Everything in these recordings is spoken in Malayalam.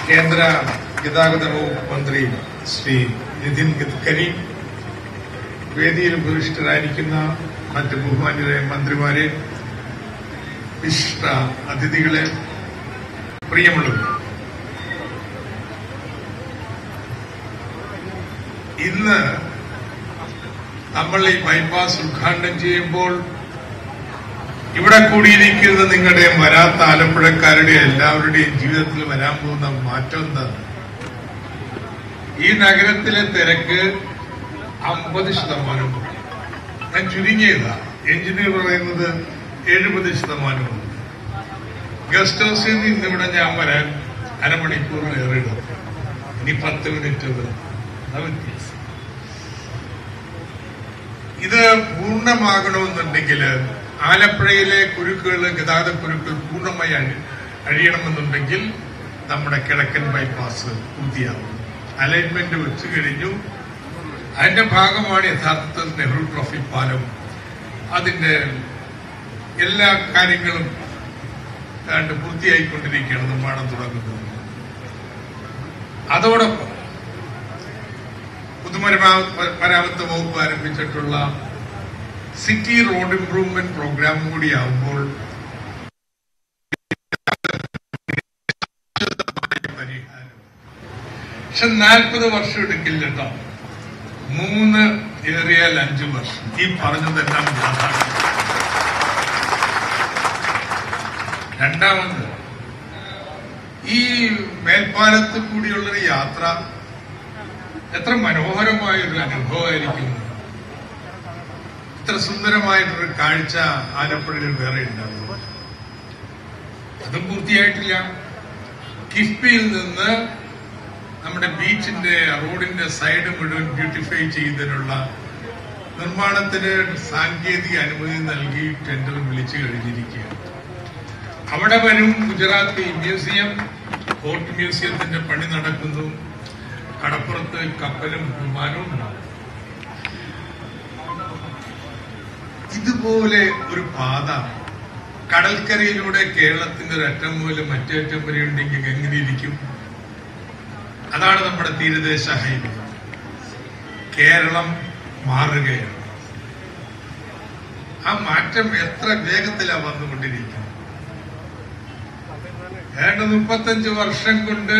കേന്ദ്ര ഗതാഗത വകുപ്പ് മന്ത്രി ശ്രീ നിതിൻ ഗഡ്കരി വേദിയിൽ ഉപവിഷ്ടരായിരിക്കുന്ന മറ്റ് ബഹുമാന്യരെ മന്ത്രിമാരെ വിശിഷ്ട അതിഥികളെ പ്രിയമുള്ളവർ ഇന്ന് നമ്മൾ ഈ ബൈപ്പാസ് ഉദ്ഘാടനം ചെയ്യുമ്പോൾ ഇവിടെ കൂടിയിരിക്കുന്ന നിങ്ങളുടെയും വരാത്ത ആലപ്പുഴക്കാരുടെയും എല്ലാവരുടെയും ജീവിതത്തിൽ വരാൻ പോകുന്ന മാറ്റം എന്താണ് ഈ നഗരത്തിലെ തിരക്ക് അമ്പത് ശതമാനം ഞാൻ ചുരുങ്ങിയതാ എഞ്ചിനീയർ പറയുന്നത് എഴുപത് ശതമാനമാണ് ഗസ്റ്റ് ഹൗസിൽ നിന്ന് ഇന്നിവിടെ ഞാൻ വരാൻ അരമണിക്കൂറിലേറെ എടുക്കും ഇനി പത്ത് മിനിറ്റ് വരും അതാ വ്യത്യാസം ഇത് പൂർണ്ണമാകണമെന്നുണ്ടെങ്കിൽ ആലപ്പുഴയിലെ കുരുക്കുകൾ ഗതാഗത കുരുക്കുകൾ പൂർണ്ണമായി അഴി- അഴിയണമെന്നുണ്ടെങ്കിൽ നമ്മുടെ കിഴക്കൻ ബൈപ്പാസ് പൂർത്തിയാവും അലൈൻമെന്റ് വെച്ച് കഴിഞ്ഞു അതിന്റെ ഭാഗമാണ് യഥാർത്ഥത്തിൽ നെഹ്റു ട്രോഫി പാലം അതിന്റെ എല്ലാ കാര്യങ്ങളും ഏതാണ്ട് പൂർത്തിയായിക്കൊണ്ടിരിക്കുകയാണ് നിർമ്മാണം തുടങ്ങുന്നത് അതോടൊപ്പം പൊതുമരാമത്ത് വകുപ്പ് ആരംഭിച്ചിട്ടുള്ള സിറ്റി റോഡ് ഇംപ്രൂവ്മെന്റ് പ്രോഗ്രാം കൂടിയാവുമ്പോൾ പരിഹാരം പക്ഷെ നാൽപ്പത് വർഷം എടുക്കില്ല കേട്ടോ മൂന്ന് ഏറിയാൽ അഞ്ചു വർഷം ഈ പറഞ്ഞതെല്ലാം യാഥാർത്ഥ്യം രണ്ടാമത് ഈ മേൽപ്പാലത്ത് കൂടിയുള്ളൊരു യാത്ര എത്ര മനോഹരമായ ഒരു അനുഭവമായിരിക്കും ഇത്ര സുന്ദരമായിട്ടൊരു കാഴ്ച ആലപ്പുഴയിൽ വേറെ ഉണ്ടാവും അതും പൂർത്തിയായിട്ടില്ല കിഫ്ബിയിൽ നിന്ന് നമ്മുടെ ബീച്ചിന്റെ റോഡിന്റെ സൈഡ് മുഴുവൻ ബ്യൂട്ടിഫൈ ചെയ്യുന്നതിനുള്ള നിർമ്മാണത്തിന് സാങ്കേതിക അനുമതി നൽകി ടെൻഡർ വിളിച്ചു കഴിഞ്ഞിരിക്കുകയാണ് അവിടെ വരും ഗുജറാത്ത് മ്യൂസിയം ഫോർട്ട് മ്യൂസിയത്തിന്റെ പണി നടക്കുന്നു കടപ്പുറത്ത് കപ്പലും വിമാനവും ഉണ്ടാവും ഇതുപോലെ ഒരു പാത കടൽക്കരയിലൂടെ കേരളത്തിന്റെ ഒരു അറ്റം മുതൽ മറ്റേ അറ്റം വരെ ഉണ്ടെങ്കിൽ എങ്ങനെയിരിക്കും അതാണ് നമ്മുടെ തീരദേശ ഹൈവേ കേരളം മാറുകയാണ് ആ മാറ്റം എത്ര വേഗത്തിലാണ് വന്നുകൊണ്ടിരിക്കുന്നത് ഏതാണ്ട് മുപ്പത്തഞ്ച് വർഷം കൊണ്ട്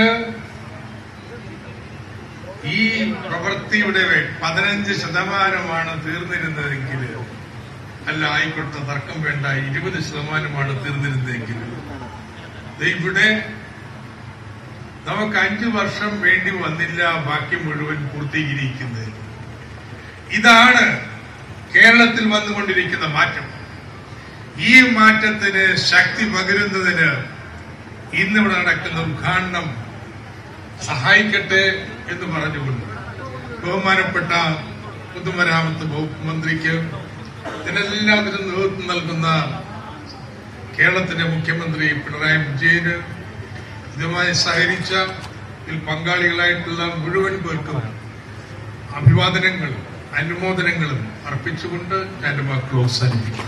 ഈ പ്രവൃത്തിയുടെ പതിനഞ്ച് ശതമാനമാണ് തീർന്നിരുന്നതെങ്കിൽ അല്ല ആയിക്കോട്ടെ തർക്കം വേണ്ട ഇരുപത് ശതമാനമാണ് തീർന്നിരുന്നതെങ്കിൽ ദേ ഇവിടെ നമുക്ക് അഞ്ചു വർഷം വേണ്ടി വന്നില്ല ബാക്കി മുഴുവൻ പൂർത്തീകരിക്കുന്നത് ഇതാണ് കേരളത്തിൽ വന്നുകൊണ്ടിരിക്കുന്ന മാറ്റം ഈ മാറ്റത്തിന് ശക്തി പകരുന്നതിന് ഇന്നിവിടെ നടക്കുന്ന ഉദ്ഘാടനം സഹായിക്കട്ടെ എന്ന് പറഞ്ഞുകൊണ്ട് ബഹുമാനപ്പെട്ട പൊതുമരാമത്ത് വകുപ്പ് മന്ത്രിക്ക് ഇതിനെല്ലാത്തിനും നേതൃത്വം നൽകുന്ന കേരളത്തിന്റെ മുഖ്യമന്ത്രി പിണറായി വിജയന് ഇതുമായി സഹകരിച്ച ഇതിൽ പങ്കാളികളായിട്ടുള്ള മുഴുവൻ പേർക്കും അഭിവാദനങ്ങളും അനുമോദനങ്ങളും അർപ്പിച്ചുകൊണ്ട് ഞാൻ എന്റെ വാക്കുകൾ അവസാനിപ്പിക്കും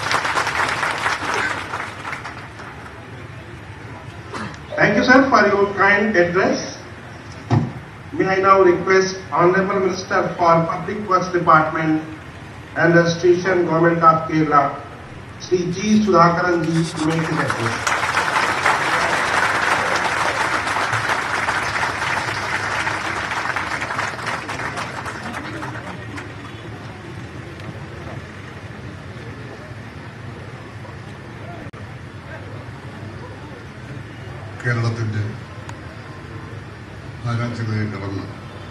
Thank you, sir, for your kind address. May I now request Honorable Minister for Public Works Department and the Station Government of Kerala, Sri G. Sudhakaran ji, to make his address. കേരളത്തിന്റെ ആരാധ്യതയെ കടന്ന്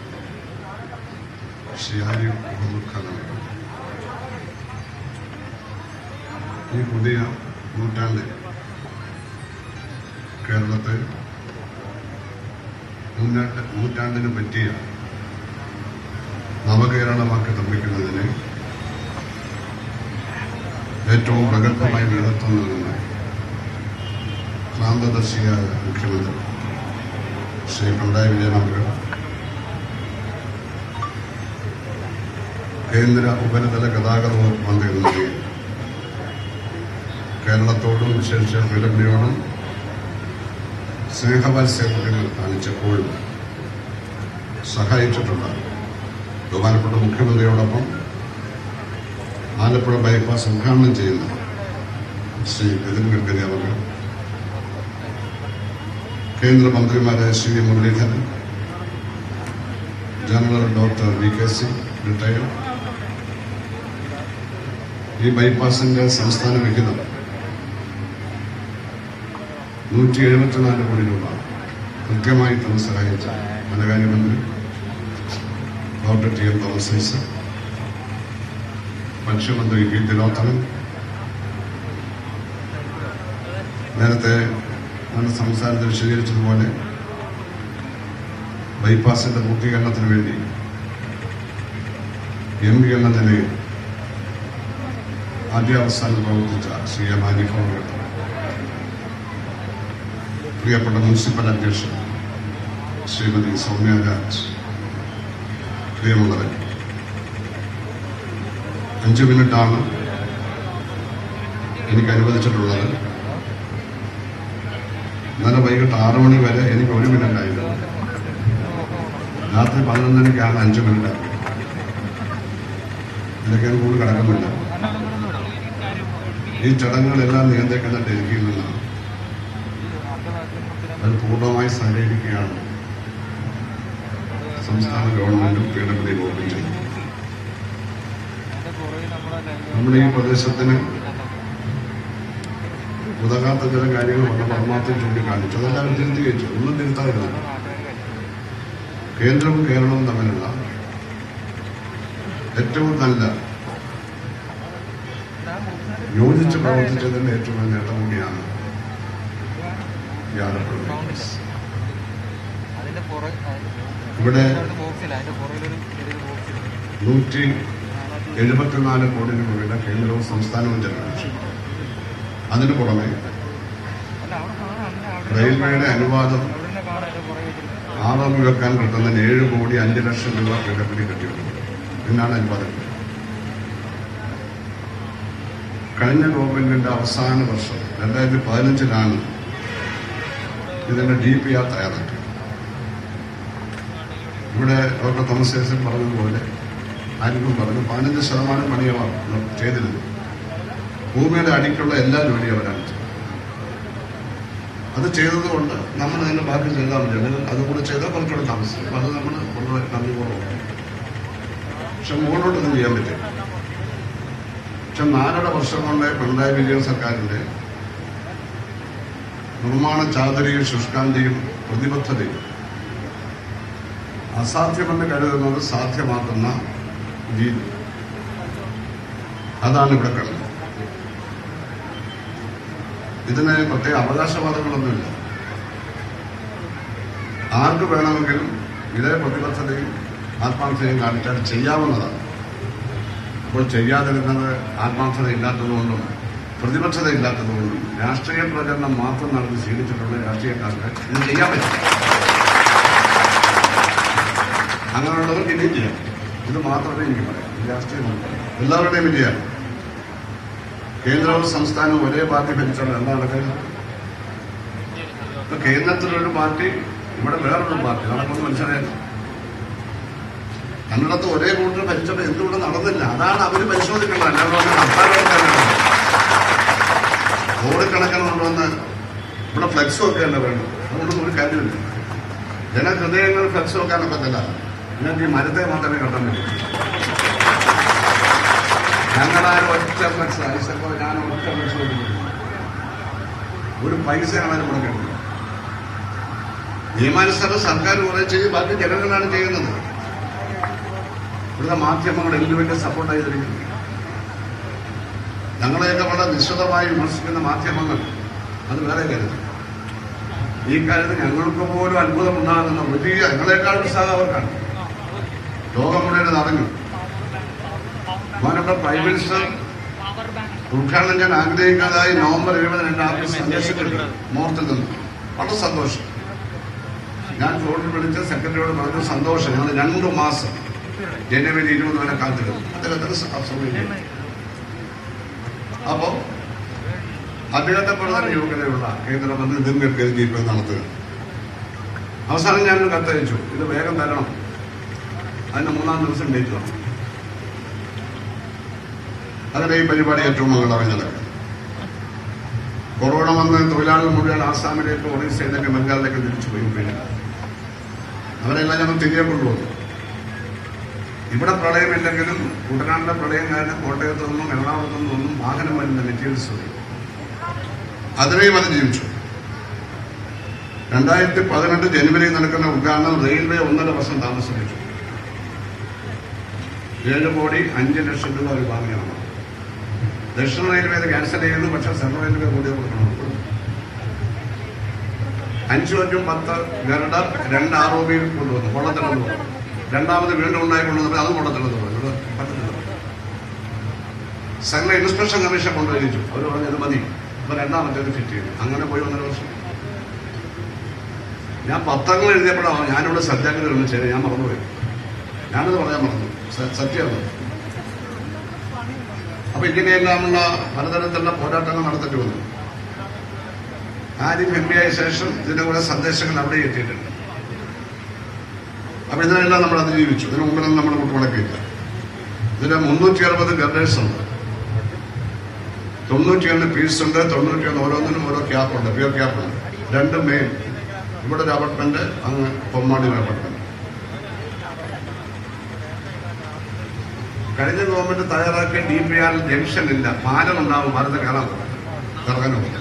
ശ്രീ ആരിഫ് മുഹമ്മദ് ഖാൻ അവർ ഈ പുതിയ നൂറ്റാണ്ടിൽ കേരളത്തെ നൂറ്റാണ്ട് നൂറ്റാണ്ടിന് പറ്റിയ നവകേരളമാക്കി നിർമ്മിക്കുന്നതിന് ഏറ്റവും പ്രഗത്ഭമായ നേതൃത്വം നൽകുന്ന ക്രാന്തദർശിയായ മുഖ്യമന്ത്രി ശ്രീ പിണറായി വിജയൻ അവർ കേന്ദ്ര ഉപരിതല ഗതാഗത വകുപ്പ് മന്ത്രി എന്ന നിലയിൽ കേരളത്തോടും വിശേഷിച്ച ഫിലിമിനോടും സ്നേഹവാത്സല്യങ്ങൾ കാണിച്ചപ്പോഴും സഹായിച്ചിട്ടുണ്ട് ബഹുമാനപ്പെട്ട മുഖ്യമന്ത്രിയോടൊപ്പം ആലപ്പുഴ ബൈപ്പാസ് ഉദ്ഘാടനം ചെയ്യുന്ന ശ്രീ നിതിൻ ഗഡ്കരി അവർ കേന്ദ്രമന്ത്രിമാരായ Shri Muraleedharan general doctor V K C retired ഈ ബൈപ്പാസിന്റെ സംസ്ഥാന വിഹിതം നൂറ്റി എഴുപത്തിനാല് കോടി രൂപ കൃത്യമായി തന്നെ സഹായിച്ച ധനകാര്യമന്ത്രി doctor T M Thomas Isaac ഭക്ഷ്യമന്ത്രി പി തിലോത്തമൻ നേരത്തെ നമ്മുടെ സംസ്ഥാനത്ത് വിശദീകരിച്ചതുപോലെ ബൈപ്പാസിന്റെ പൂർത്തീകരണത്തിന് വേണ്ടി എം പി എന്ന നിലയിൽ ആദ്യാവസാനം പ്രവർത്തിച്ച ശ്രീ എം ഹനീഫോട് പ്രിയപ്പെട്ട മുനിസിപ്പൽ അധ്യക്ഷൻ ശ്രീമതി സൗമ്യ രാജ് പ്രിയമുള്ളവർ അഞ്ച് മിനിറ്റാണ് എനിക്ക് അനുവദിച്ചിട്ടുള്ളത് ഇന്നലെ വൈകിട്ട് ആറു മണി വരെ എനിക്ക് ഒരു മിനിറ്റ് ആയിരുന്നു രാത്രി പതിനൊന്നരയ്ക്കാണ് അഞ്ച് മിനിറ്റ് ഇതൊക്കെ ഞാൻ കൂടുതൽ കിടക്കുന്നില്ല ഈ ചടങ്ങുകളെല്ലാം നിയന്ത്രിക്കുന്ന ഡൽഹിയിൽ നിന്നാണ് അത് പൂർണ്ണമായി സഹകരിക്കുകയാണ് സംസ്ഥാന ഗവൺമെന്റും പി ഡബ്ല്യു ഡി വകുപ്പും ചെയ്യുന്നത് നമ്മുടെ ഈ പ്രദേശത്തിന് ഉതകാത്ത ചില കാര്യങ്ങൾ വളരെ പരമാർത്ഥം ചൂണ്ടിക്കാണിച്ചു അതെല്ലാം തിരുത്തി വെച്ചു ഒന്നും തിരുത്താതിരുന്നു കേന്ദ്രവും കേരളവും തമ്മിലുള്ള ഏറ്റവും നല്ല യോജിച്ച് പ്രവർത്തിച്ചതിന്റെ ഏറ്റവും വലിയ നേട്ടം കൂടിയാണ് ഈ ആലപ്പുഴ ബൈപ്പാസ്. അതിന്റെ പുറ- ഇവിടെ അതിന്റെ ബോക്സില്ല അതിന്റെ പുറകിലൊരു ചെറിയൊരു ബോക്സില്ല നൂറ്റി എഴുപത്തിനാല് കോടി രൂപയുടെ കേന്ദ്രവും സംസ്ഥാനവും ചെലവഴിച്ചു അതിനു പുറമെ അല്ല അവിടെ കാണാം അങ്ങനെ അവിടെ റെയിൽവേയുടെ അനുവാദം അവിടെ തന്നെ കാണാം അതിന്റെ പുറകെ വെച്ചിട്ട് ആറോം വെക്കാൻ കിട്ടുന്നതിന് ഏഴ് കോടി അഞ്ച് ലക്ഷം രൂപ കിടപ്പിടി കിട്ടിയിട്ടുണ്ട് എന്നാണ് അനുവാദം കഴിഞ്ഞ ഗവൺമെന്റിന്റെ അവസാന വർഷം രണ്ടായിരത്തി പതിനഞ്ചിലാണ് ഇതിന്റെ ഡി പി ആർ തയ്യാറാക്കി ഇവിടെ ഡോക്ടർ തോമസ് ഐസക് പറഞ്ഞതുപോലെ ആയിരിക്കും പറഞ്ഞു പതിനഞ്ച് ശതമാനം പണിയമാണ് ചെയ്തിരുന്നു ഭൂമിയുടെ അടിക്കുള്ള എല്ലാ ജോലിയും അവരാണ് ചെയ്തത് അത് ചെയ്തതുകൊണ്ട് നമ്മൾ അതിന്റെ ബാക്കി ചെയ്താൽ മതി അല്ലെങ്കിൽ അതുകൂടെ ചെയ്താൽ കുറച്ചുകൂടെ താമസിക്കും അപ്പൊ അത് നമ്മൾ വളരെ നന്ദി കുറവാണ് പക്ഷെ മുകളിലോട്ടൊന്നും ചെയ്യാൻ പറ്റില്ല പക്ഷെ നാലര വർഷം കൊണ്ട് പിണറായി വിജയൻ സർക്കാരിന്റെ നിർമ്മാണ ചാതുരിയും ശുഷ്കാന്തിയും പ്രതിബദ്ധതയും അസാധ്യമെന്ന് കരുതുന്നത് സാധ്യമാക്കുന്ന രീതി അതാണ് ഇവിടെ കണ്ടത് ഇതിന് പ്രത്യേക അവകാശവാദങ്ങളൊന്നുമില്ല ആർക്ക് വേണമെങ്കിലും ഇതേ പ്രതിബദ്ധതയും ആത്മാർത്ഥതയും കാണിച്ചാൽ ചെയ്യാവുന്നതാണ് അപ്പോൾ ചെയ്യാതിരുന്നത് ആത്മാർത്ഥത ഇല്ലാത്തതുകൊണ്ടും പ്രതിബദ്ധത ഇല്ലാത്തതുകൊണ്ടും രാഷ്ട്രീയ പ്രചരണം മാത്രം നടത്തി ശീലിച്ചിട്ടുള്ള രാഷ്ട്രീയക്കാർക്ക് ഇത് ചെയ്യാൻ പറ്റും അങ്ങനെയുള്ളവർക്ക് ഇനിയും ചെയ്യാം ഇത് മാത്രമേ എനിക്ക് പറയാം ഇത് രാഷ്ട്രീയമാണ് എല്ലാവരുടെയും വിജയമാണ് കേന്ദ്രവും സംസ്ഥാനവും ഒരേ പാർട്ടി ഭരിച്ചാൽ എന്താ നടക്കുന്നത് ഇപ്പൊ കേന്ദ്രത്തിലൊരു പാർട്ടി ഇവിടെ വേറൊരു പാർട്ടി നടക്കുന്ന മനസ്സിലായില്ല കന്നിടത്ത് ഒരേ കൂട്ടർ ഭരിച്ചപ്പോൾ എന്തുകൊണ്ട് നടന്നില്ല അതാണ് അവര് പരിശോധിക്കേണ്ടത് അല്ലാതെ ഹർത്താൽ കോടിക്കണക്കിന് കൊണ്ടുവന്ന് ഇവിടെ ഫ്ലെക്സ് വെക്കുകയല്ല വേണം അതുകൊണ്ടൊന്നും ഒരു കാര്യമില്ല ജനഹൃദയങ്ങൾ ഫ്ലെക്സ് വെക്കാനൊക്കെ പറ്റില്ല നിങ്ങൾക്ക് ഈ മരത്തെ മാത്രമേ കെട്ടാൻ പറ്റൂ ഞങ്ങളാരും ഒറ്റ ഫ്ലെക്സ് ഐസപ്പോ ഞാൻ ഒറ്റ ഫ്ലെക്സ് വെക്കുന്നു ഒരു പൈസ ആണെങ്കിലും മുടക്കില്ല നിയമാനുസരണം സർക്കാർ കുറെ ചെയ്യും ബാക്കി ജനങ്ങളാണ് ചെയ്യുന്നത് ഇവിടുത്തെ മാധ്യമങ്ങൾ എന്ത് വലിയ സപ്പോർട്ട് ചെയ്തിരിക്കുന്നു ഞങ്ങളെയൊക്കെ വളരെ നിശ്ചിതമായി വിമർശിക്കുന്ന മാധ്യമങ്ങൾ അത് വേറെ കരുത് ഈ കാര്യത്തിൽ ഞങ്ങൾക്ക് പോലും അത്ഭുതം ഉണ്ടാകുന്ന വലിയ ഞങ്ങളെക്കാൾ ഉത്സാഹം അവർക്കാണ് ലോകം മുഴുവൻ നടന്നു ബഹുമാനപ്പെട്ട പ്രൈം മിനിസ്റ്റർ ഉദ്ഘാടനം ഞാൻ ആഗ്രഹിക്കാതായി നവംബർ എഴുപതിന് എന്റെ ആഫീസ് സന്ദർശിച്ചിട്ടുണ്ട് മോർത്തിൽ നിന്ന് വളരെ സന്തോഷം ഞാൻ ഫോണിൽ വിളിച്ച സെക്രട്ടറിയോട് പറഞ്ഞു സന്തോഷം ഞങ്ങൾ രണ്ടു മാസം ജനുവരി ഇരുപത് വരെ കാത്തിരുന്നു അദ്ദേഹത്തിന് അസൗകര്യം അപ്പോ അദ്ദേഹത്തെ പോലെ തന്നെ യോഗ്യതയുള്ള കേന്ദ്രമന്ത്രി നിതിൻ ഗഡ്കരി ഇപ്പോൾ നടത്തുക അവസാനം ഞാനൊരു കത്തയച്ചു ഇത് വേഗം തരണം അതിന് മൂന്നാം ദിവസം ഡേറ്റ് തന്നു അങ്ങനെ ഈ പരിപാടി ഏറ്റവും മംഗളമായി നടക്കും കൊറോണ വന്ന് തൊഴിലാളികൾ മുഴുവൻ ആസാമിലേക്ക് ഒറീസയിലേക്ക് ബംഗാളിലേക്ക് തിരിച്ചു പോയി പിന്നെ അവരെല്ലാം ഞങ്ങൾ തിരികെ കൊണ്ടുവന്നു ഇവിടെ പ്രളയമില്ലെങ്കിലും കുട്ടനാടിന്റെ പ്രളയം കാരണം കോട്ടയത്തു നിന്നും എറണാകുളത്തു നിന്നും വാഹനം വരുന്ന മെറ്റീരിയൽസ് വരും അതിനെയും അത് ജീവിച്ചു രണ്ടായിരത്തി പതിനെട്ട് ജനുവരി നടക്കുന്ന ഉദ്ഘാടനം റെയിൽവേ ഒന്നര വർഷം താമസിപ്പിച്ചു ഏഴ് കോടി അഞ്ച് ലക്ഷം രൂപ ഒരു വാങ്ങിയാണ് ദക്ഷിണ റെയിൽവേ ഇത് ക്യാൻസൽ ചെയ്യുന്നു പക്ഷെ സെൻട്രൽ റെയിൽവേ കൂടി കൊടുക്കണം അഞ്ചു അഞ്ചും പത്ത് ഗരുഡർ രണ്ട് ആർ ഒ ബിയിൽ കൊണ്ടുവന്നു കൊള്ളത്തിലെന്ന് പറഞ്ഞു രണ്ടാമത് വീണ്ടും ഉണ്ടായി കൊണ്ടുവന്നപ്പോൾ അത് കൊള്ളത്തിലെന്ന് പറഞ്ഞു ഇവിടെ പറ്റത്തില്ല സംഘ ഇൻസ്പെക്ഷൻ കമ്മീഷൻ കൊണ്ടുവരിച്ചു അവർ പറഞ്ഞു ഇത് മതി അപ്പൊ രണ്ടാമത്തേത് ഫിറ്റ് ചെയ്തു അങ്ങനെ പോയി ഒന്നര വർഷം ഞാൻ പത്രങ്ങൾ എഴുതിയപ്പോഴാണ് ഞാനിവിടെ സത്യാഗ്രഹം നിർമ്മിച്ചത് ഞാൻ മറന്നുപോയി ഞാനത് പറയാൻ മറന്നു സ- സത്യമാണ് അപ്പൊ ഇങ്ങനെയെല്ലാമുള്ള പലതരത്തിലുള്ള പോരാട്ടങ്ങൾ നടത്തേണ്ടി വന്നു ആരിഫ് എം പി ആയ ശേഷം ഇതിന്റെ കൂടെ സന്ദേശങ്ങൾ അവിടെ എത്തിയിട്ടുണ്ട് അപ്പൊ ഇതിനെല്ലാം നമ്മൾ അതിജീവിച്ചു ഇതിനു മുമ്പിലൊന്നും നമ്മൾ മുട്ടുമടക്കിയില്ല ഇതിന് മുന്നൂറ്റി അറുപത് ഗർഡേഴ്സ് ഉണ്ട് തൊണ്ണൂറ്റിയൊന്ന് പീസ് ഉണ്ട് തൊണ്ണൂറ്റിയൊന്ന് ഓരോന്നിനും ഓരോ ക്യാപ്പ് ഉണ്ട് പ്യൂർ ക്യാപ്പ് ഉണ്ട് രണ്ട് മെയിൻ ഇവിടെ ഒരു അപ്പാർട്ട്മെന്റ് അങ്ങ് പൊമ്മാടി ഒരു അപ്പാർട്ട്മെന്റ് കഴിഞ്ഞ ഗവൺമെന്റ് തയ്യാറാക്കിയ ഡി പി ആർ ജംഗ്ഷൻ ഇല്ല പാലം ഉണ്ടാവും ഭാരത കയറാൻ ഇറങ്ങാനും പറ്റില്ല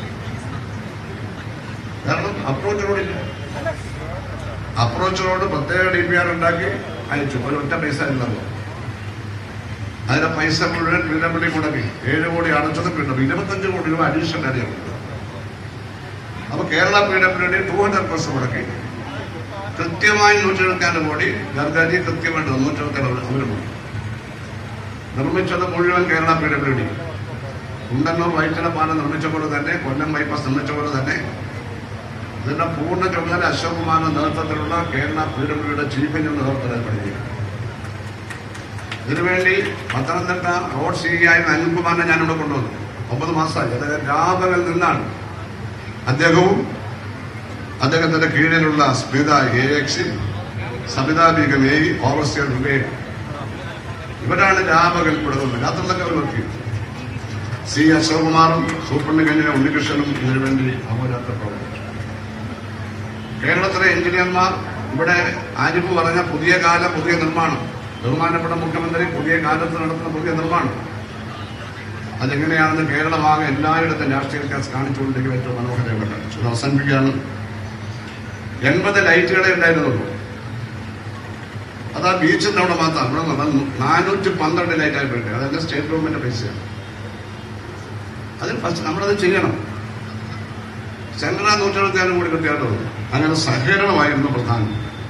കാരണം അപ്രോച്ച് റോഡില്ല അപ്രോച്ച് റോഡ് പ്രത്യേക ഡി പി ആർ ഉണ്ടാക്കി അയച്ചു ഒരു ഒറ്റ പൈസ ഇല്ലല്ലോ അതിന്റെ പൈസ മുഴുവൻ പീഡബ്ല്യൂ മുടങ്ങി ഏഴ് കോടി അടച്ചത് പീഡബ്ല്യൂ ഇരുപത്തഞ്ച് കോടി രൂപ അഡീഷണൽ ആയിരുന്നു അപ്പൊ Kerala P W D two hundred percent മുടക്കി കൃത്യമായി നൂറ്റി എഴുപത്തിനാല് കോടി ഗർഗാജി കൃത്യമായിട്ട് നൂറ്റി എഴുപത്തിനാല് അവര് മുടക്കി നിർമ്മിച്ചത് മുഴുവൻ Kerala P W D Kundannoor Vyttila പാലം നിർമ്മിച്ച പോലെ തന്നെ കൊല്ലം ബൈപ്പാസ് നിർമ്മിച്ച പോലെ തന്നെ ഇതിന്റെ പൂർണ്ണ ചുമതല അശോക് കുമാറിന്റെ നേതൃത്വത്തിലുള്ള കേരള പി ഡബ്ല്യുയുടെ ചീഫ് എഞ്ചിനീയർ നേതൃത്വത്തിൽ പഠിപ്പിക്കും ഇതിനുവേണ്ടി പത്തനംതിട്ട റോഡ് സി ആയിരുന്ന അനിൽകുമാറിനെ ഞാനിവിടെ കൊണ്ടുവന്നു ഒമ്പത് മാസമായി അദ്ദേഹം രാപകൽ നിന്നാണ് അദ്ദേഹവും അദ്ദേഹത്തിന്റെ കീഴിലുള്ള സ്മിത എ എക്സിൽ സബിത ബീഗം എ ഓവർസിയർ വിവേക് ഇവരാണ് രാപകൽ കൊടുക്കുന്നത് രാത്രിയിലൊക്കെ അവർ വർക്ക് ചെയ്തു സി അശോകുമാറും സൂപ്രണ്ട് കഞ്ഞിലെ ഉണ്ണികൃഷ്ണനും ഇതിനുവേണ്ടി അഹോരാത്ര പ്രവർത്തിച്ചു കേരളത്തിലെ എഞ്ചിനീയർമാർ ഇവിടെ ആരിഫ് പറഞ്ഞ പുതിയ കാല പുതിയ നിർമ്മാണം ബഹുമാനപ്പെട്ട മുഖ്യമന്ത്രി പുതിയ കാലത്ത് നടത്തുന്ന പുതിയ നിർമ്മാണം അതെങ്ങനെയാണെന്ന് കേരളമാകെ എല്ലായിടത്തും രാഷ്ട്രീയക്കാർ കാണിച്ചുകൊണ്ടിരിക്കുന്ന ഏറ്റവും മനോഹരപ്പെട്ട ഇത് അവസാനിപ്പിക്കുകയാണ് എൺപത് ലൈറ്റുകളെ ഉണ്ടായിരുന്നുള്ളൂ അത് ആ ബീച്ചിന്റെ അവിടെ മാത്രം ഇവിടെ നിന്ന് നാനൂറ്റി പന്ത്രണ്ട് ലൈറ്റ് ആയിപ്പോയിട്ട് അതെല്ലാം സ്റ്റേറ്റ് ഗവൺമെന്റ് പൈസയാണ് അതിൽ ഫസ്റ്റ് നമ്മളത് ചെയ്യണം സെൻട്രൽ നൂറ്റി എഴുപത്തിയാലും കൂടി കിട്ടിയാലുള്ളൂ അങ്ങനെ സഹകരണമായിരുന്നു പ്രധാനം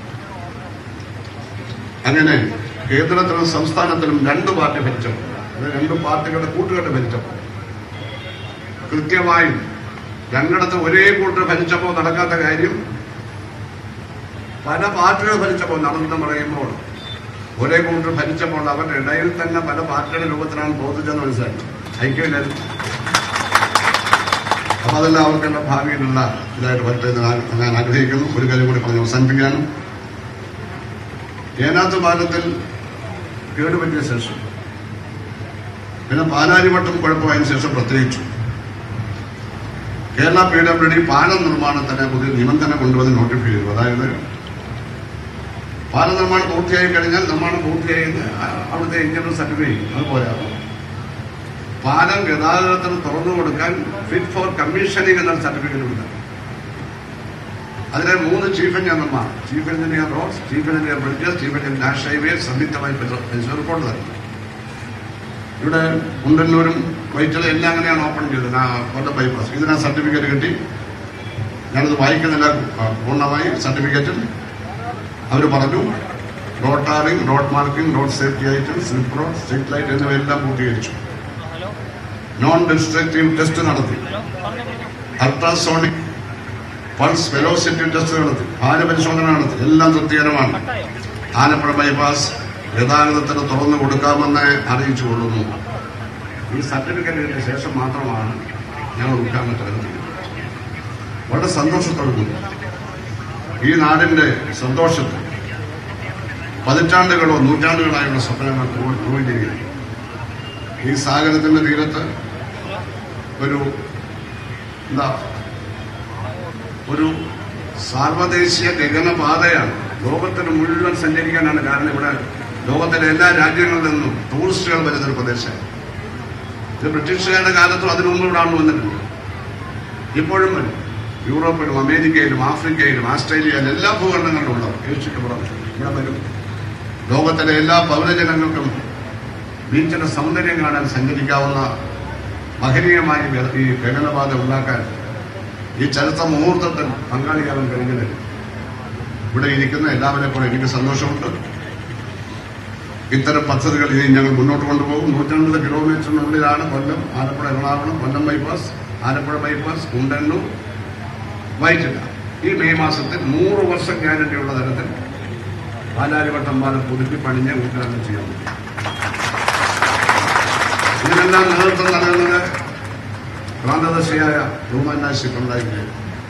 അങ്ങനെ കേന്ദ്രത്തിലും സംസ്ഥാനത്തിലും രണ്ട് പാർട്ടി ഭരിച്ചപ്പോൾ അത് രണ്ട് പാർട്ടികളുടെ കൂട്ടുകെട്ട് ഭരിച്ചപ്പോൾ കൃത്യമായും രണ്ടിടത്ത് ഒരേ കൂട്ടർ ഭരിച്ചപ്പോൾ നടക്കാത്ത കാര്യം പല പാർട്ടികൾ ഭരിച്ചപ്പോൾ നടന്നെന്ന് പറയുമ്പോൾ ഒരേ കൂട്ടർ ഭരിച്ചപ്പോൾ അവരുടെ ഇടയിൽ തന്നെ പല പാർട്ടികളുടെ രൂപത്തിലാണ് പ്രവർത്തിച്ചെന്ന് മനസ്സിലാക്കി ഐക്യമില്ലായിരുന്നു അപ്പൊ അതെല്ലാം അവർക്കുള്ള ഭാവിയിലുള്ള ഇതായിട്ട് പറ്റേ ഞാൻ ആഗ്രഹിക്കുന്നു ഒരു കാര്യം കൂടി പറഞ്ഞ് അവസാനിപ്പിക്കാനും ഏനാത്ത് പാലത്തിൽ കേടുപറ്റിയ ശേഷം പിന്നെ പാലാരിവട്ടം കുഴപ്പമായതിനു ശേഷം പ്രത്യേകിച്ചു കേരള പി ഡബ്ല്യു ഡി പാലം നിർമ്മാണത്തിന് പുതിയ നിബന്ധന കൊണ്ടുവന്ന് നോട്ടിഫൈ ചെയ്തു അതായത് പാലം നിർമ്മാണം പൂർത്തിയായി കഴിഞ്ഞാൽ നിർമ്മാണം പൂർത്തിയായി എന്ന് അവിടുത്തെ എഞ്ചിനീയർ സർട്ടിഫൈ ചെയ്യും അതുപോലെ പാലം ഗതാഗതത്തിന് തുറന്നു കൊടുക്കാൻ ഫിറ്റ് ഫോർ കമ്മീഷനിങ് എന്ന സർട്ടിഫിക്കറ്റ് ഉണ്ട് അതിലെ മൂന്ന് ചീഫ് എഞ്ചിനീയർമാർ chief engineer roads chief engineer bridges chief engineer national highway സംയുക്തമായി പരിശോധന റിപ്പോർട്ട് തരും ഇവിടെ കുണ്ടന്നൂരും വൈറ്റിലും എല്ലാം അങ്ങനെയാണ് ഓപ്പൺ ചെയ്തത് ആ കൊല്ലം ബൈപ്പാസ് ഇതിനാ സർട്ടിഫിക്കറ്റ് കിട്ടി ഞാനത് വായിക്കുന്നില്ല ആ, പൂർണ്ണമായി സർട്ടിഫിക്കറ്റിൽ അവർ പറഞ്ഞു road tarring road marking road safety item slip road street light എന്നിവയെല്ലാം പൂർത്തീകരിച്ചു നോൺ ഡിസ്ട്രക്റ്റീവ് ടെസ്റ്റ് നടത്തി അൾട്രാസോണിക് പൾസ് വെലോസിറ്റി ടെസ്റ്റ് നടത്തി ഭാരപരിശോധന നടത്തി എല്ലാം തൃപ്തികരമാണ് ആലപ്പുഴ ബൈപ്പാസ് ഗതാഗതത്തിന് തുറന്നു കൊടുക്കാമെന്ന് അറിയിച്ചു കൊള്ളുന്നു ഈ സർട്ടിഫിക്കറ്റ് കിട്ടിയ ശേഷം മാത്രമാണ് ഞങ്ങൾ ഉദ്ഘാടന ചടങ്ങ് ചെയ്യുന്നത് വളരെ സന്തോഷത്തോടു കൂടി ഈ നാടിന്റെ സന്തോഷത്തിൽ പതിറ്റാണ്ടുകളോ നൂറ്റാണ്ടുകളായുള്ള സ്വപ്നങ്ങൾ പോയിട്ടിരിക്കുന്നു ഈ സാഗരത്തിന്റെ തീരത്ത് ഒരു എന്താ ഒരു സാർവദേശീയ ഗഗനപാതയാണ് ലോകത്തിന് മുഴുവൻ സഞ്ചരിക്കാനാണ് കാരണം ഇവിടെ ലോകത്തിലെ എല്ലാ രാജ്യങ്ങളിൽ നിന്നും ടൂറിസ്റ്റുകൾ വരുന്നൊരു പ്രദേശമാണ് ഇത് ബ്രിട്ടീഷുകാരുടെ കാലത്തും അതിനു മുമ്പ് ഇവിടെ ആൾ വന്നിട്ടുണ്ട് ഇപ്പോഴും വരും യൂറോപ്പിലും അമേരിക്കയിലും ആഫ്രിക്കയിലും ആസ്ട്രേലിയയിലും എല്ലാ ഭൂഖണ്ഡങ്ങളിലും ഉള്ളവർ ഏഷ്യക്ക് പുറമെ ഇവിടെ വരും ലോകത്തിലെ എല്ലാ പൗരജനങ്ങൾക്കും ബീച്ചിന്റെ സൗന്ദര്യം കാണാൻ സഞ്ചരിക്കാവുന്ന മഹനീയമായി വ്യ- ഈ ഗഗനപാത ഉണ്ടാക്കാൻ ഈ ചരിത്ര മുഹൂർത്തത്തിൽ പങ്കാളിയാവാൻ കഴിഞ്ഞത് ഇവിടെ ഇരിക്കുന്ന എല്ലാവരെ പോലെ എനിക്ക് സന്തോഷമുണ്ട് ഇത്തരം പദ്ധതികൾ ഇനി ഞങ്ങൾ മുന്നോട്ട് കൊണ്ടുപോകും നൂറ്റമ്പത് കിലോമീറ്ററിനുള്ളിലാണ് കൊല്ലം ആലപ്പുഴ എറണാകുളം കൊല്ലം ബൈപ്പാസ് ആലപ്പുഴ ബൈപ്പാസ് കുണ്ടന്നൂർ വൈറ്റില ഈ മെയ് മാസത്തിൽ നൂറ് വർഷം ഗ്യാരണ്ടിയുള്ള തരത്തിൽ പാലാരിവട്ടം പാലം പുതുക്കി പണിഞ്ഞ് ഉദ്ഘാടനം ചെയ്യാൻ പറ്റും ഇതിനെല്ലാം നേതൃത്വം നൽകുന്നത് പ്രാന്തദർശിയായ ബഹുമാനാശി പിണറായി വിജയൻ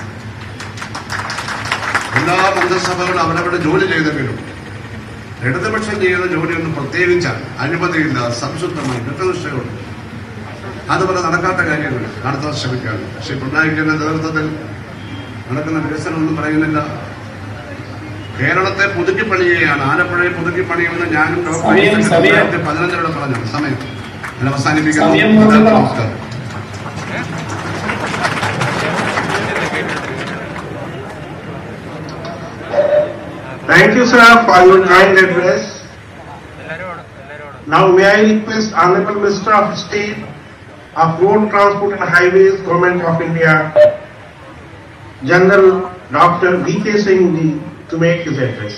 എല്ലാ മന്ത്രിസഭകളും അവരവിടെ ജോലി ചെയ്തെങ്കിലും ഇടതുപക്ഷം ചെയ്യുന്ന ജോലിയൊന്നും പ്രത്യേകിച്ചാണ് അനുമതിയില്ല സംശുദ്ധമായി കൃത്യനിഷ്ഠയുണ്ട് അതുപോലെ നടക്കാത്ത കാര്യങ്ങൾ നടത്താൻ ശ്രമിക്കുകയാണ് പക്ഷെ പിണറായി വിജയന്റെ നേതൃത്വത്തിൽ നടക്കുന്ന വികസനം ഒന്നും പറയുന്നില്ല കേരളത്തെ പുതുക്കി പണിയുകയാണ് ആലപ്പുഴയെ പുതുക്കി പണിയുമെന്ന് ഞാനും ഡോക്ടർ സമയം, സമയം. രണ്ടായിരത്തി പതിനഞ്ചിലൂടെ പറഞ്ഞു സമയം ഞാൻ അവസാനിപ്പിക്കുന്നു സമയം നോക്കണം. നമസ്കാരം Thank you, sir, for your kind address. എല്ലാരും അവിടെ എല്ലാരും അവിടെ Now may I request Honorable Minister of State of Road Transport and Highways, Government of India, General Dr. V.K. Singh ji to make his address.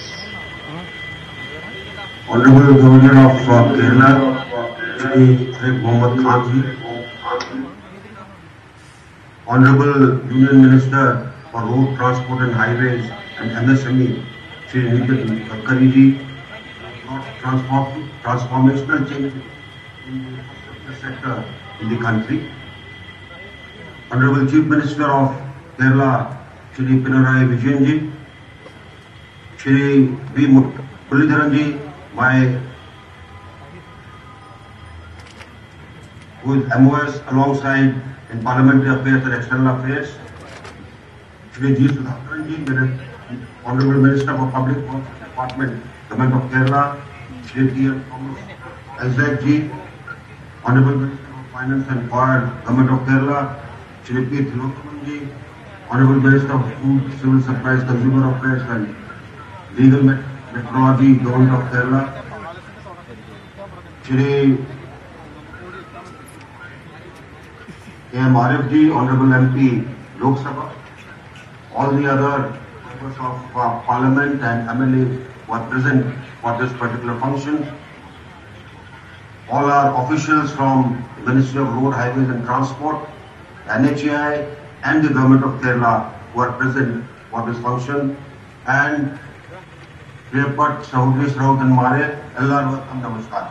Honorable Governor of uh, Kerala, Shri Sheikh Mohammad Khan ji, Honorable Union Minister for Road Transport and Highways and MSME, Shri Nitin Gadkari ji, brought transform, transformational change in the infrastructure sector in the country. Honorable Chief Minister of Kerala, Shri Pinarayi Vijayan ji, Shri V. Muralidharan ji, my who is MOS alongside in Parliamentary Affairs and External Affairs, Shri G. Sudhakaran ji, Min- Honorable Minister for Public Works Department, Government of Kerala, Shri T. N. Thomas, SZ ji, Honorable Minister of Finance and Power, Government of Kerala, Shri P. Thilokaman ji, Honorable Minister of Food, Civil Supplies, Consumer Affairs and Legal Met- Metrology, Government of Kerala, Shri K. M. Arif ji, Honorable MP, Lok Sabha, all the other members of uh, Parliament and MLA who are present for this particular function, all our officials from Ministry of Road, Highways and Transport, NHAI and the Government of Kerala who are present for this function, and Repat, Saudri, Sraut and Mare, എല്ലാവർക്കും നമസ്കാരം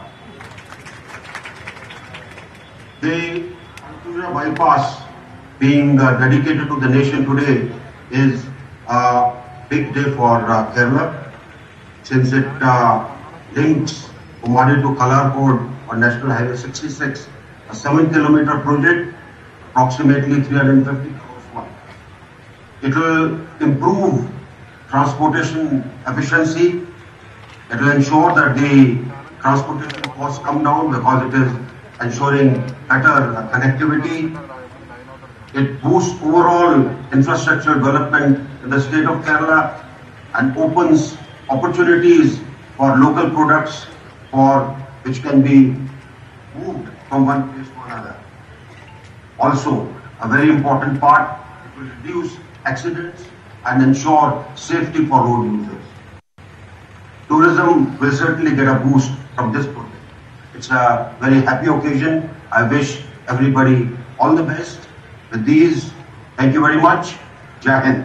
The Antuja bypass being uh, dedicated to the nation today is a big day for uh, Kerala since it uh, links Umadi to Kalarkod on National Highway 66, a 7 kilometer project, approximately 350 crores worth. It will improve transportation efficiency. It will ensure that the transportation costs come down because it is ensuring better connectivity. It boosts overall infrastructure development in the state of Kerala and opens opportunities for local products for which can be moved from one place to another. Also, a very important part, it will reduce accidents and ensure safety for road users. Tourism will certainly get a boost from this project. It's a very happy occasion. I wish everybody all the best with these. Thank you very much. Jai Hind.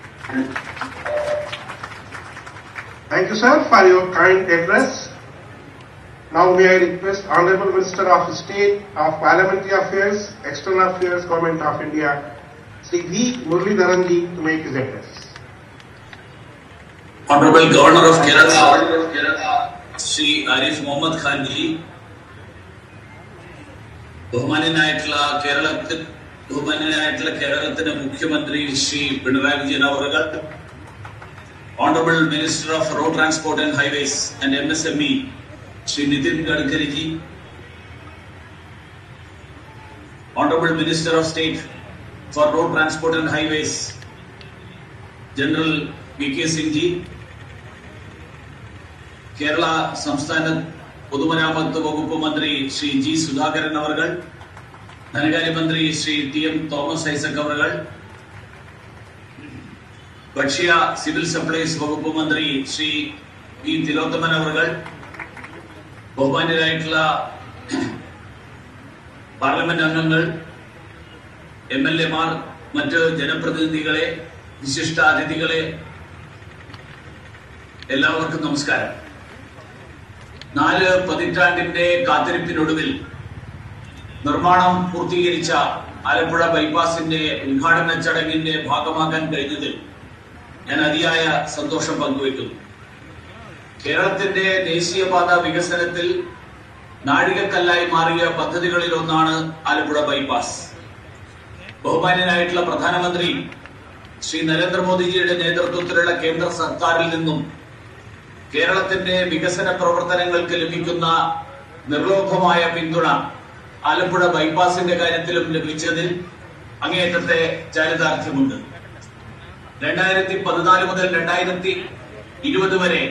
Thank you, sir, for your kind address. Now may I request Honorable Minister of State of Parliamentary Affairs, External Affairs, Government of India, Sri V. Muralidharan ji to make his address. Honorable Governor of Kerala, Sri Arif Mohammad Khan ji, ബഹുമാന്യനായിട്ടുള്ള കേരളത്തിൽ ബഹുമാന്യനായിട്ടുള്ള കേരളത്തിന്റെ മുഖ്യമന്ത്രി ശ്രീ പിണറായി വിജയൻ അവറുകൾ honourable minister of road transport and highways and M S M E Shri Nitin Gadkari ji honourable minister of state for road transport and highways general V K Singh ji Kerala സംസ്ഥാന പൊതുമരാമത്ത് വകുപ്പ് മന്ത്രി ശ്രീ ജി സുധാകരൻ അവർ ധനകാര്യമന്ത്രി ശ്രീ ടി എം തോമസ് ഐസക് അവർ ഭക്ഷ്യ സിവിൽ സപ്ലൈസ് വകുപ്പ് മന്ത്രി ശ്രീ വി തിലോത്തമൻ അവർ ബഹുമാന്യരായിട്ടുള്ള പാർലമെന്റ് അംഗങ്ങൾ എം എൽ എമാർ മറ്റ് ജനപ്രതിനിധികളെ വിശിഷ്ട അതിഥികളെ എല്ലാവർക്കും നമസ്കാരം നാല് പതിറ്റാണ്ടിന്റെ കാത്തിരിപ്പിനൊടുവിൽ നിർമ്മാണം പൂർത്തീകരിച്ച ആലപ്പുഴ ബൈപ്പാസിന്റെ ഉദ്ഘാടന ചടങ്ങിന്റെ ഭാഗമാകാൻ കഴിഞ്ഞതിൽ ഞാൻ അതിയായ സന്തോഷം പങ്കുവയ്ക്കുന്നു കേരളത്തിന്റെ ദേശീയപാത വികസനത്തിൽ നാഴികക്കല്ലായി മാറിയ പദ്ധതികളിൽ ഒന്നാണ് ആലപ്പുഴ ബൈപ്പാസ് ബഹുമാന്യനായിട്ടുള്ള പ്രധാനമന്ത്രി ശ്രീ നരേന്ദ്രമോദിജിയുടെ നേതൃത്വത്തിലുള്ള കേന്ദ്ര സർക്കാരിൽ നിന്നും കേരളത്തിന്റെ വികസന പ്രവർത്തനങ്ങൾക്ക് ലഭിക്കുന്ന നിർലോഭമായ പിന്തുണ ആലപ്പുഴ ബൈപ്പാസിന്റെ കാര്യത്തിലും ലഭിച്ചതിൽ അങ്ങേയറ്റത്തെ ചാരിതാർത്ഥ്യമുണ്ട് രണ്ടായിരത്തി പതിനാല് മുതൽ രണ്ടായിരത്തി ഇരുപത് വരെ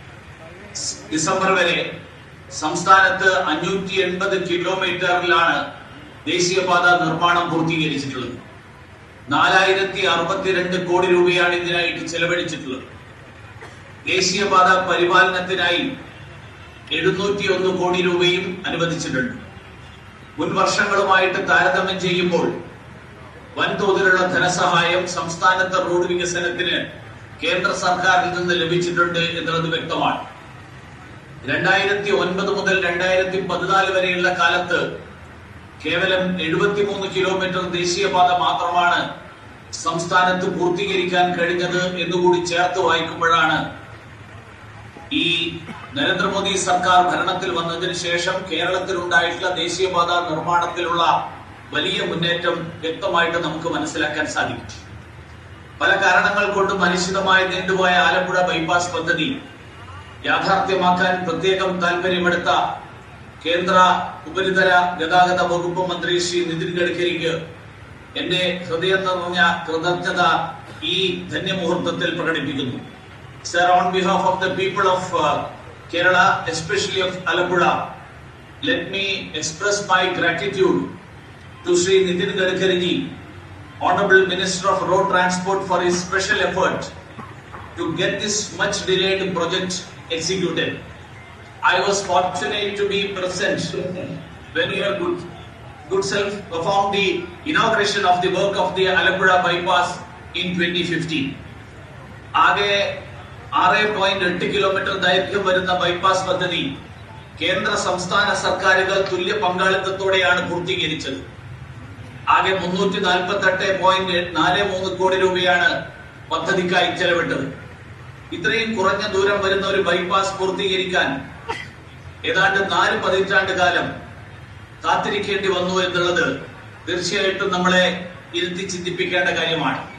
ഡിസംബർ വരെ സംസ്ഥാനത്ത് അഞ്ഞൂറ്റി എൺപത് കിലോമീറ്ററിലാണ് ദേശീയപാത നിർമ്മാണം പൂർത്തീകരിച്ചിട്ടുള്ളത് നാലായിരത്തി അറുപത്തിരണ്ട് കോടി രൂപയാണ് ഇതിനായിട്ട് ചെലവഴിച്ചിട്ടുള്ളത് ദേശീയപാത പരിപാലനത്തിനായി എഴുന്നൂറ്റി ഒന്ന് കോടി രൂപയും അനുവദിച്ചിട്ടുണ്ട് മുൻ വർഷങ്ങളുമായിട്ട് താരതമ്യം ചെയ്യുമ്പോൾ വൻതോതിലുള്ള ധനസഹായം സംസ്ഥാനത്തെ റോഡ് വികസനത്തിന് കേന്ദ്ര സർക്കാരിൽ നിന്ന് ലഭിച്ചിട്ടുണ്ട് എന്നുള്ളത് വ്യക്തമാണ് രണ്ടായിരത്തി ഒൻപത് മുതൽ രണ്ടായിരത്തി പതിനാല് വരെയുള്ള കാലത്ത് കേവലം എഴുപത്തിമൂന്ന് കിലോമീറ്റർ ദേശീയപാത മാത്രമാണ് സംസ്ഥാനത്ത് പൂർത്തീകരിക്കാൻ കഴിഞ്ഞത് എന്നുകൂടി ചേർത്ത് വായിക്കുമ്പോഴാണ് ഈ നരേന്ദ്രമോദി സർക്കാർ ഭരണത്തിൽ വന്നതിന് ശേഷം കേരളത്തിൽ ഉണ്ടായിട്ടുള്ള ദേശീയപാത നിർമ്മാണത്തിലുള്ള വലിയ മുന്നേറ്റം വ്യക്തമായിട്ട് നമുക്ക് മനസ്സിലാക്കാൻ സാധിക്കും പല കാരണങ്ങൾ കൊണ്ടും അനിശ്ചിതമായി നീണ്ടുപോയ ആലപ്പുഴ ബൈപ്പാസ് പദ്ധതി യാഥാർത്ഥ്യമാക്കാൻ പ്രത്യേകം താല്പര്യമെടുത്ത കേന്ദ്ര ഉപരിതല ഗതാഗത വകുപ്പ് മന്ത്രി ശ്രീ നിതിൻ ഗഡ്കരിക്ക് എന്റെ ഹൃദയം നിറഞ്ഞ കൃതജ്ഞത ഈ ധന്യമുഹൂർത്തത്തിൽ പ്രകടിപ്പിക്കുന്നു sir on behalf of the people of Kerala especially of Alappuzha let me express my gratitude to Shri Nitin Gadkari ji Honorable Minister of Road Transport for his special effort to get this much delayed project executed. I was fortunate to be present when your good, good self performed the inauguration of the work of the Alapura bypass in 2015. ആകെ ആറ് പോയിന്റ് എട്ട് കിലോമീറ്റർ ദൈർഘ്യം വരുന്ന ബൈപ്പാസ് പദ്ധതി കേന്ദ്ര സംസ്ഥാന സർക്കാരുകൾ തുല്യ പങ്കാളിത്തത്തോടെയാണ് പൂർത്തീകരിച്ചത് ആകെ മുന്നൂറ്റി നാൽപ്പത്തി എട്ട് പോയിന്റ് നാല് മൂന്ന് കോടി രൂപയാണ് പദ്ധതിക്കായി ചെലവിട്ടത് ഇത്രയും കുറഞ്ഞ ദൂരം വരുന്ന ഒരു ബൈപ്പാസ് പൂർത്തീകരിക്കാൻ ഏതാണ്ട് നാല് പതിറ്റാണ്ട് കാലം കാത്തിരിക്കേണ്ടി വന്നു എന്നുള്ളത് തീർച്ചയായിട്ടും നമ്മളെ ഇരുത്തി ചിന്തിപ്പിക്കേണ്ട കാര്യമാണ്